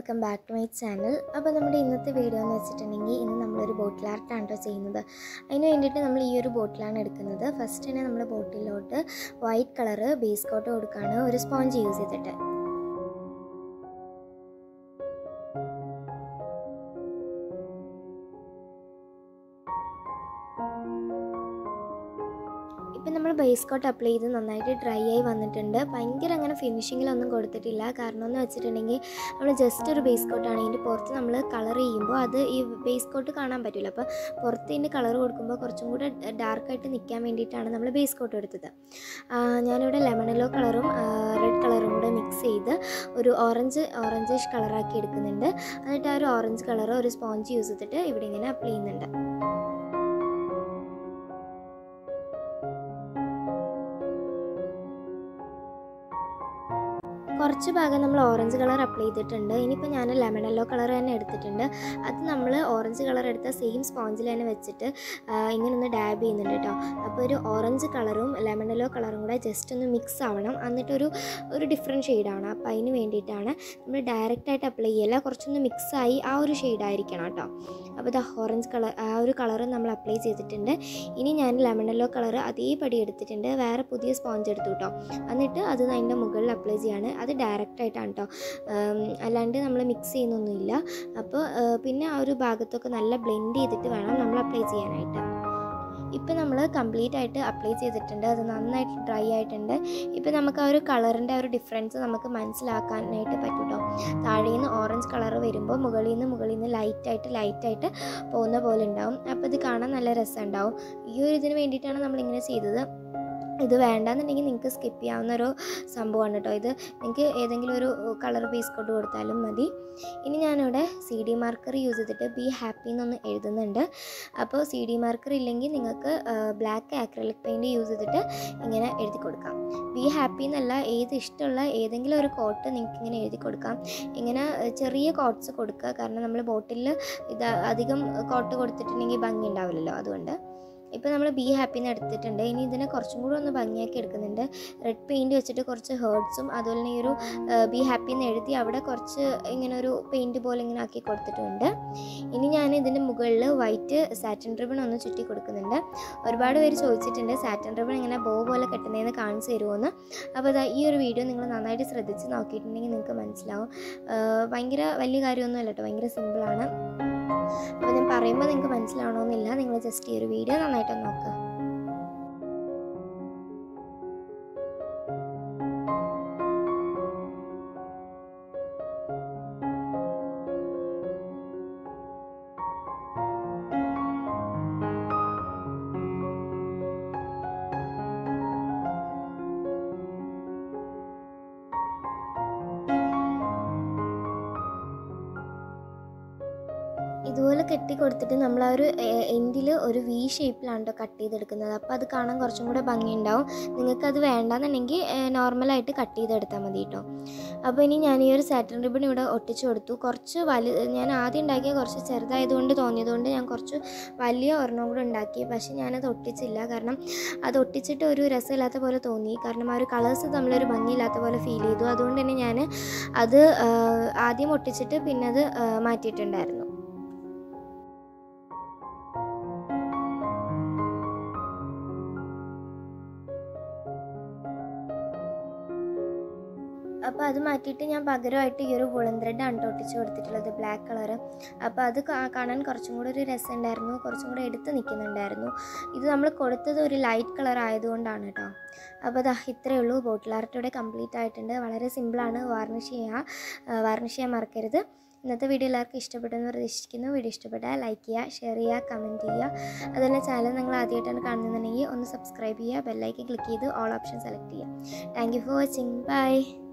welcome back to my channel അപ്പോൾ നമ്മുടെ ഇന്നത്തെ വീഡിയോ എന്ന് വെച്ചിട്ടുണ്ടെങ്കിൽ ഇന്ന് നമ്മളൊരു ബോട്ടിൽ ആർട്ടാണ് കേട്ടോ ചെയ്യുന്നത് അതിന് വേണ്ടിയിട്ട് നമ്മൾ ഈ ഒരു ബോട്ടിലാണ് എടുക്കുന്നത് ഫസ്റ്റ് തന്നെ നമ്മൾ ബോട്ടിലോട്ട് വൈറ്റ് കളറ് ബേസ് കോട്ട് കൊടുക്കുകയാണ് ഒരു സ്പോഞ്ച് യൂസ് ചെയ്തിട്ട് ഇപ്പം നമ്മൾ ബേസ് കോട്ട് അപ്ലൈ ചെയ്ത് നന്നായിട്ട് ഡ്രൈ ആയി വന്നിട്ടുണ്ട് ഭയങ്കര അങ്ങനെ ഫിനിഷിങ്ങിലൊന്നും കൊടുത്തിട്ടില്ല കാരണം എന്ന് വെച്ചിട്ടുണ്ടെങ്കിൽ നമ്മൾ ജസ്റ്റ് ഒരു ബേസ് കോട്ടാണ് ഇതിൻ്റെ പുറത്ത് നമ്മൾ കളർ ചെയ്യുമ്പോൾ അത് ഈ ബേസ് കോട്ട് കാണാൻ പറ്റില്ല അപ്പോൾ പുറത്ത് ഇതിൻ്റെ കളർ കൊടുക്കുമ്പോൾ കുറച്ചും കൂടെ ഡാർക്കായിട്ട് നിൽക്കാൻ വേണ്ടിയിട്ടാണ് നമ്മൾ ബേസ് കോട്ട് എടുത്തത് ആ, ഞാനിവിടെ ലെമൺ യെല്ലോ കളറും റെഡ് കളറും കൂടെ മിക്സ് ചെയ്ത് ഒരു ഓറഞ്ച് ഓറഞ്ചിഷ് കളറാക്കി എടുക്കുന്നുണ്ട് എന്നിട്ട് ആ ഒരു ഓറഞ്ച് കളർ ഒരു സ്പോഞ്ച് യൂസ് ചെയ്തിട്ട് ഇവിടെ ഇങ്ങനെ അപ്ലൈ ചെയ്യുന്നുണ്ട് കുറച്ച് ഭാഗം നമ്മൾ ഓറഞ്ച് കളർ അപ്ലൈ ചെയ്തിട്ടുണ്ട് ഇനിയിപ്പോൾ ഞാൻ ലെമൺ യെല്ലോ കളർ തന്നെ എടുത്തിട്ടുണ്ട് അത് നമ്മൾ ഓറഞ്ച് കളർ എടുത്ത സെയിം സ്പോഞ്ചിൽ തന്നെ വെച്ചിട്ട് ആ, ഇങ്ങനെ ഒന്ന് ഡാബ് ചെയ്യുന്നുണ്ട് കേട്ടോ അപ്പോൾ ഒരു ഓറഞ്ച് കളറും ലെമൺ യെല്ലോ കളറും കൂടെ ജസ്റ്റ് ഒന്ന് മിക്സ് ആവണം എന്നിട്ടൊരു ഒരു ഡിഫറെൻറ്റ് ഷെയ്ഡാണ് അപ്പോൾ അതിന് വേണ്ടിയിട്ടാണ് നമ്മൾ ഡയറക്റ്റായിട്ട് അപ്ലൈ ചെയ്യല്ല കുറച്ചൊന്ന് മിക്സായി ആ ഒരു ഷെയ്ഡായിരിക്കണം കേട്ടോ അപ്പോൾ ഇത് ഓറഞ്ച് കളർ ആ ഒരു കളർ നമ്മൾ അപ്ലൈ ചെയ്തിട്ടുണ്ട് ഇനി ഞാൻ ലെമൺ യെല്ലോ കളർ അതേപടി എടുത്തിട്ടുണ്ട് വേറെ പുതിയ സ്പോഞ്ച് എടുത്തു കേട്ടോ എന്നിട്ട് അത് അതിൻ്റെ മുകളിൽ അപ്ലൈ ചെയ്യാണ് അത് ഡയറക്റ്റ് ആയിട്ടാണ് കേട്ടോ അല്ലാണ്ട് നമ്മൾ മിക്സ് ചെയ്യുന്നൊന്നുമില്ല അപ്പോൾ ആ, പിന്നെ ആ ഒരു ഭാഗത്തൊക്കെ നല്ല ബ്ലെൻഡ് ചെയ്തിട്ട് വേണം നമ്മൾ അപ്ലൈ ചെയ്യാനായിട്ട് ഇപ്പം നമ്മൾ കംപ്ലീറ്റ് ആയിട്ട് അപ്ലൈ ചെയ്തിട്ടുണ്ട് അത് നന്നായിട്ട് ഡ്രൈ ആയിട്ടുണ്ട് ഇപ്പം നമുക്ക് ആ ഒരു കളറിൻ്റെ ആ ഒരു ഡിഫറൻസ് നമുക്ക് മനസ്സിലാക്കാനായിട്ട് പറ്റും കേട്ടോ താഴെ നിന്ന് ഓറഞ്ച് കളർ വരുമ്പോൾ മുകളിൽ നിന്ന് മുകളിൽ നിന്ന് ലൈറ്റായിട്ട് ലൈറ്റായിട്ട് പോകുന്ന പോലെ ഉണ്ടാവും അപ്പോൾ ഇത് കാണാൻ നല്ല രസം ഉണ്ടാവും ഈ ഒരു ഇതിന് വേണ്ടിയിട്ടാണ് നമ്മളിങ്ങനെ ചെയ്തത് ഇത് വേണ്ടാന്നുണ്ടെങ്കിൽ നിങ്ങൾക്ക് സ്കിപ്പ് ചെയ്യാവുന്ന ഒരു സംഭവമാണ് കേട്ടോ ഇത് നിങ്ങൾക്ക് ഏതെങ്കിലും ഒരു കളർ ബേസ് കോട്ട് കൊടുത്താലും മതി ഇനി ഞാനിവിടെ സി ഡി മാർക്കർ യൂസ് ചെയ്തിട്ട് ബി ഹാപ്പി എന്നൊന്ന് എഴുതുന്നുണ്ട് അപ്പോൾ സി ഡി മാർക്കർ ഇല്ലെങ്കിൽ നിങ്ങൾക്ക് ബ്ലാക്ക് ആക്രലിക് പെയിൻറ് യൂസ് ചെയ്തിട്ട് ഇങ്ങനെ എഴുതി കൊടുക്കാം ബി ഹാപ്പി എന്നല്ല ഏത് ഇഷ്ടമുള്ള ഏതെങ്കിലും ഒരു കോട്ട് നിങ്ങൾക്ക് ഇങ്ങനെ എഴുതി കൊടുക്കാം ഇങ്ങനെ ഏഹ്, ചെറിയ കോട്ട്സ് കൊടുക്കുക കാരണം നമ്മൾ ബോട്ടിലിൽ ഇത് അധികം കോട്ട് കൊടുത്തിട്ടുണ്ടെങ്കിൽ ഭംഗി ഉണ്ടാവില്ലല്ലോ അതുകൊണ്ട് ഇപ്പോൾ നമ്മൾ ബി ഹാപ്പിന്ന് എടുത്തിട്ടുണ്ട് ഇനി ഇതിനെ കുറച്ചും കൂടി ഒന്ന് ഭംഗിയാക്കി എടുക്കുന്നുണ്ട് റെഡ് പെയിൻറ് വെച്ചിട്ട് കുറച്ച് ഹേർട്സും അതുപോലെ തന്നെ ഈ ഒരു ബി ഹാപ്പി എന്ന് എഴുതി അവിടെ കുറച്ച് ഇങ്ങനെ ഒരു പെയിൻറ് പോലെ ഇങ്ങനെ ആക്കി കൊടുത്തിട്ടുണ്ട് ഇനി ഞാൻ ഇതിൻ്റെ മുകളിൽ വൈറ്റ് സാറ്റൻ റിബൺ ഒന്ന് ചുറ്റി കൊടുക്കുന്നുണ്ട് ഒരുപാട് പേര് ചോദിച്ചിട്ടുണ്ട് സാറ്റൻ റിബൺ ഇങ്ങനെ ബോ പോലെ കെട്ടുന്നതെന്ന് കാണിച്ചു തരുമോയെന്ന് അപ്പോൾ അതാ ഈ ഒരു വീഡിയോ നിങ്ങൾ നന്നായിട്ട് ശ്രദ്ധിച്ച് നോക്കിയിട്ടുണ്ടെങ്കിൽ നിങ്ങൾക്ക് മനസ്സിലാവും ആ, ഭയങ്കര വലിയ കാര്യമൊന്നുമല്ല കേട്ടോ ഭയങ്കര സിമ്പിളാണ് അപ്പോൾ ഞാൻ പറയുമ്പോൾ നിങ്ങൾക്ക് മനസ്സിലാവണമെന്നില്ല നിങ്ങൾ ജസ്റ്റ് ഈ ഒരു വീഡിയോ നന്നായിട്ടൊന്ന് നോക്കുക ഇതുപോലെ കെട്ടി കൊടുത്തിട്ട് നമ്മൾ ആ ഒരു എൻഡിൽ ഒരു വി ഷേപ്പിലാണ് കേട്ടോ കട്ട് ചെയ്തെടുക്കുന്നത് അപ്പോൾ അത് കാണാൻ കുറച്ചും കൂടെ ഭംഗിയുണ്ടാവും നിങ്ങൾക്കത് വേണ്ടാന്നുണ്ടെങ്കിൽ നോർമലായിട്ട് കട്ട് ചെയ്തെടുത്താൽ മതി കേട്ടോ അപ്പോൾ ഇനി ഞാൻ ഈ ഒരു സാറ്റൻ റിബൺ ഇവിടെ ഒട്ടിച്ചു കൊടുത്തു കുറച്ച് വലു ഞാൻ ആദ്യം ഉണ്ടാക്കിയ കുറച്ച് ചെറുതായതുകൊണ്ട് തോന്നിയതുകൊണ്ട് ഞാൻ കുറച്ച് വലിയ ഒരെണ്ണം കൂടെ ഉണ്ടാക്കി പക്ഷേ ഞാനത് ഒട്ടിച്ചില്ല കാരണം അത് ഒട്ടിച്ചിട്ട് ഒരു രസമില്ലാത്ത പോലെ തോന്നി കാരണം ആ ഒരു കളേഴ്സ് തമ്മിലൊരു ഭംഗിയില്ലാത്ത പോലെ ഫീൽ ചെയ്തു അതുകൊണ്ട് തന്നെ ഞാൻ അത് ആ, ആദ്യം ഒട്ടിച്ചിട്ട് പിന്നെ അത് ആ, മാറ്റിയിട്ടുണ്ടായിരുന്നു അപ്പോൾ അത് മാറ്റിയിട്ട് ഞാൻ പകരമായിട്ട് ഈ ഒരു വുളൻ ത്രെഡാണ് കേട്ടോ ഒട്ടിച്ച് കൊടുത്തിട്ടുള്ളത് ബ്ലാക്ക് കളറ് അപ്പോൾ അത് കാ- കാണാൻ കുറച്ചും കൂടെ ഒരു രസം ഉണ്ടായിരുന്നു കുറച്ചും കൂടെ എടുത്ത് നിൽക്കുന്നുണ്ടായിരുന്നു ഇത് നമ്മൾ കൊടുത്തത് ഒരു ലൈറ്റ് കളർ ആയതുകൊണ്ടാണ് കേട്ടോ അപ്പോൾ അതാ ഇത്രയേ ഉള്ളൂ ബോട്ടിൽ ആർട്ട് ഇവിടെ കംപ്ലീറ്റ് ആയിട്ടുണ്ട് വളരെ സിമ്പിളാണ് വാർണിഷ് ചെയ്യുക വാർണിഷ് ചെയ്യാൻ മറക്കരുത് ഇന്നത്തെ വീഡിയോ എല്ലാവർക്കും ഇഷ്ടപ്പെട്ടെന്ന് പ്രതീക്ഷിക്കുന്നു വീഡിയോ ഇഷ്ടപ്പെട്ടാൽ ലൈക്ക് ചെയ്യുക ഷെയർ ചെയ്യുക കമൻറ്റ് ചെയ്യുക അതുപോലെ ചാനൽ നിങ്ങൾ ആദ്യമായിട്ടാണ് കാണുന്നുണ്ടെങ്കിൽ ഒന്ന് സബ്സ്ക്രൈബ് ചെയ്യുക ബെല്ലൈക്കൻ ക്ലിക്ക് ചെയ്ത് ഓൾ ഓപ്ഷൻ സെലക്ട് ചെയ്യുക thank you for watching by